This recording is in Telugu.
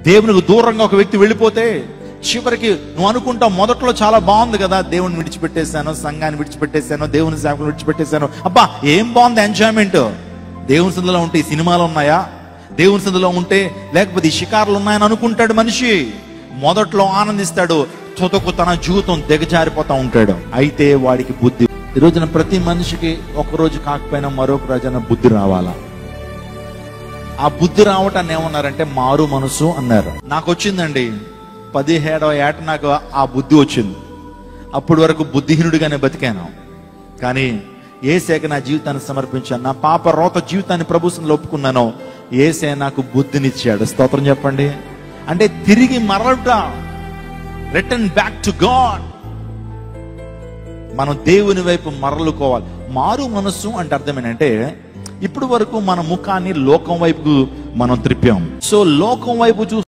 దేవునికి దూరంగా ఒక వ్యక్తి వెళ్ళిపోతే చివరికి నువ్వు అనుకుంటావు మొదట్లో చాలా బాగుంది కదా దేవుని విడిచిపెట్టేశాను సంఘాన్ని విడిచిపెట్టేశాను దేవుని సేవకులు విడిచిపెట్టేశాను అబ్బా ఏం బాగుంది ఎంజాయ్మెంట్ దేవుని సందులో ఉంటే ఈ సినిమాలు ఉన్నాయా దేవుని సందులో ఉంటే లేకపోతే ఈ షికారులు ఉన్నాయని అనుకుంటాడు మనిషి మొదట్లో ఆనందిస్తాడు తుదకు తన జీవితం దిగజారిపోతా ఉంటాడు అయితే వాడికి బుద్ధి ఈ రోజున ప్రతి మనిషికి ఒక రోజు కాకపోయినా మరొక రోజున బుద్ధి రావాలా ఆ బుద్ధి రావటాన్ని ఏమన్నారంటే మారు మనసు అన్నారు నాకు వచ్చిందండి పదిహేడవ ఏట నాకు ఆ బుద్ధి వచ్చింది అప్పటి వరకు బుద్ధిహీనుడిగానే బతికాను కానీ ఏసేక నా జీవితాన్ని సమర్పించాను నా పాప రోత జీవితాన్ని ప్రభుత్వంలో ఒప్పుకున్నాను ఏసే నాకు బుద్ధినిచ్చాడు స్తోత్రం చెప్పండి అంటే తిరిగి మరలుట రిటర్న్ బ్యాక్ టు గాడ్ మనం దేవుని వైపు మరలుకోవాలి మారు మనస్సు అంటే అర్థం ఏంటంటే ఇప్పుడు వరకు మన ముఖాన్ని లోకం వైపు మనం త్రిప్పాం సో లోకం వైపు చూ